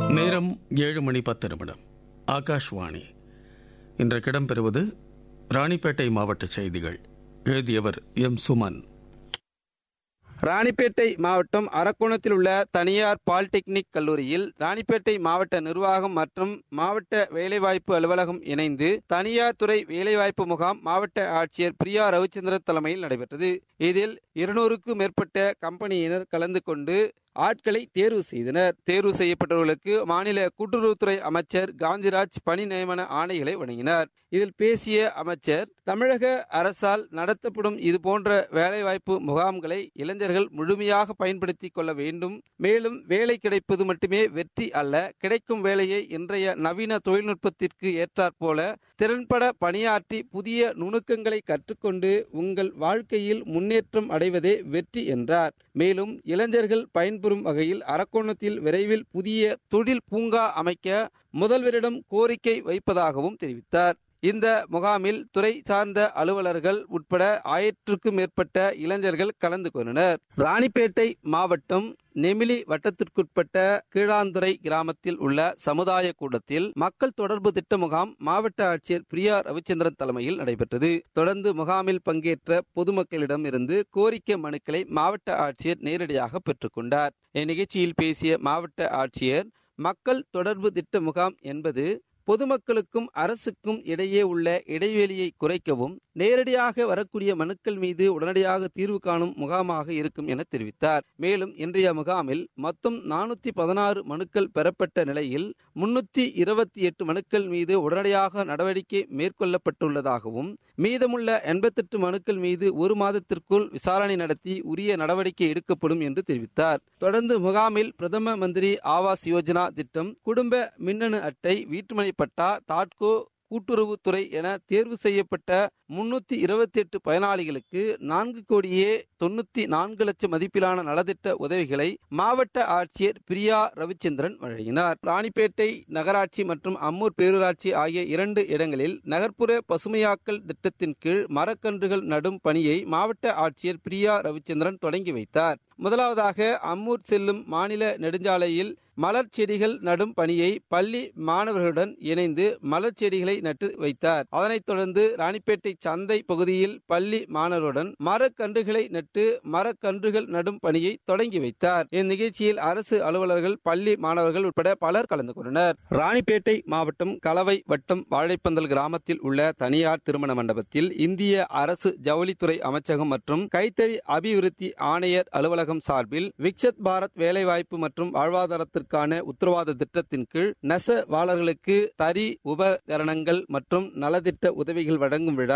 நேரம் ஏழு மணி பத்து நிமிடம் ஆகாஷ்வாணி இன்றைக்கு இடம்பெறுவது ராணிப்பேட்டை மாவட்ட செய்திகள் எழுதியவர் எம் சுமன் ராணிப்பேட்டை மாவட்டம் அரக்கோணத்தில் உள்ள தனியார் பாலிடெக்னிக் கல்லூரியில் ராணிப்பேட்டை மாவட்ட நிர்வாகம் மற்றும் மாவட்ட வேலைவாய்ப்பு அலுவலகம் இணைந்து தனியார் துறை வேலைவாய்ப்பு முகாம் மாவட்ட ஆட்சியர் பிரியா ரவிச்சந்திரன் தலைமையில் நடைபெற்றது இதில் இருநூறுக்கும் மேற்பட்ட கம்பெனியினர் கலந்து கொண்டு ஆட்களை தேர்வு செய்தனர் தேர்வு செய்யப்பட்டவர்களுக்கு மாநில கூட்டுறவுத்துறை அமைச்சர் காந்திராஜ் பணி நியமன ஆணைகளை வழங்கினார் இதில் பேசிய அமைச்சர் தமிழக அரசால் நடத்தப்படும் இதுபோன்ற வேலைவாய்ப்பு முகாம்களை இளைஞர்கள் முழுமையாக பயன்படுத்திக் கொள்ள வேண்டும் மேலும் வேலை கிடைப்பது மட்டுமே வெற்றி அல்ல கிடைக்கும் வேலையை இன்றைய நவீன தொழில்நுட்பத்திற்கு ஏற்றாற்போல திறன்பட பணியாற்றி புதிய நுணுக்கங்களை கற்றுக்கொண்டு உங்கள் வாழ்க்கையில் முன்னேற்றம் அடைவதே வெற்றி என்றார் மேலும் இளைஞர்கள் பயன்பெறும் வகையில் அரக்கோணத்தில் விரைவில் புதிய தொழில் பூங்கா அமைக்க முதல்வரிடம் கோரிக்கை வைப்பதாகவும் தெரிவித்தார் இந்த முகாமில் துறை சார்ந்த அலுவலர்கள் உட்பட ஆயிரத்திற்கும் மேற்பட்ட இளைஞர்கள் கலந்து கொண்டனர் ராணிப்பேட்டை மாவட்டம் நெமிலி வட்டத்திற்குட்பட்ட கீழாந்துறை கிராமத்தில் உள்ள சமுதாய கூடத்தில் மக்கள் தொடர்பு திட்ட முகாம் மாவட்ட ஆட்சியர் பிரியா ரவிச்சந்திரன் தலைமையில் நடைபெற்றது தொடர்ந்து முகாமில் பங்கேற்ற பொதுமக்களிடம் இருந்து கோரிக்கை மனுக்களை மாவட்ட ஆட்சியர் நேரடியாக பெற்றுக்கொண்டார் இந்நிகழ்ச்சியில் பேசிய மாவட்ட ஆட்சியர் மக்கள் தொடர்பு திட்ட முகாம் என்பது பொதுமக்களுக்கும் அரசுக்கும் இடையே உள்ள இடைவெளியை குறைக்கவும் நேரடியாக வரக்கூடிய மனுக்கள் மீது உடனடியாக தீர்வு காணும் முகாமாக இருக்கும் என தெரிவித்தார் மேலும் இன்றைய முகாமில் மொத்தம் நானூத்தி பதினாறு மனுக்கள் பெறப்பட்ட நிலையில் முன்னூத்தி இருபத்தி எட்டு மனுக்கள் மீது உடனடியாக நடவடிக்கை மேற்கொள்ளப்பட்டுள்ளதாகவும் மீதமுள்ள எண்பத்தெட்டு மனுக்கள் மீது ஒரு மாதத்திற்குள் விசாரணை நடத்தி உரிய நடவடிக்கை எடுக்கப்படும் என்று தெரிவித்தார் தொடர்ந்து முகாமில் பிரதம மந்திரி ஆவாஸ் யோஜனா திட்டம் குடும்ப மின்னணு அட்டை வீட்டுமனை பட்டா தாட்கோ கூட்டுறவுத்துறை என தேர்வு செய்யப்பட்ட முன்னூத்தி இருபத்தி எட்டு பயனாளிகளுக்கு நான்கு கோடியே தொண்ணூத்தி நான்கு லட்சம் மதிப்பிலான நலத்திட்ட உதவிகளை மாவட்ட ஆட்சியர் பிரியா ரவிச்சந்திரன் வழங்கினார் ராணிப்பேட்டை நகராட்சி மற்றும் அம்மூர் பேரூராட்சி ஆகிய இரண்டு இடங்களில் நகர்ப்புற பசுமையாக்கல் திட்டத்தின் கீழ் மரக்கன்றுகள் நடும் பணியை மாவட்ட ஆட்சியர் பிரியா ரவிச்சந்திரன் தொடங்கி வைத்தார் முதலாவதாக அம்மூர் செல்லும் மாநில நெடுஞ்சாலையில் மலர் செடிகள் நடும் பணியை பள்ளி மாணவர்களுடன் இணைந்து மலர் செடிகளை நட்டு வைத்தார் அதனைத் தொடர்ந்து ராணிப்பேட்டை சந்தை பகுதியில் பள்ளி மாணவருடன் மரக்கன்றுகளை நட்டு மரக்கன்றுகள் நடும் பணியை தொடங்கி வைத்தார் இந்நிகழ்ச்சியில் அரசு அலுவலர்கள் பள்ளி மாணவர்கள் உட்பட பலர் கலந்து கொண்டனர் ராணிப்பேட்டை மாவட்டம் கலவை வட்டம் வாழைப்பந்தல் கிராமத்தில் உள்ள தனியார் திருமண மண்டபத்தில் இந்திய அரசு ஜவுளித்துறை அமைச்சகம் மற்றும் கைத்தறி அபிவிருத்தி ஆணையர் அலுவலகம் சார்பில் விக்ஷத் பாரத் வேலைவாய்ப்பு மற்றும் வாழ்வாதாரத்திற்கான உத்தரவாத திட்டத்தின் கீழ் நெசவாளர்களுக்கு தறி உபகரணங்கள் மற்றும் நலத்திட்ட உதவிகள் வழங்கும் விழா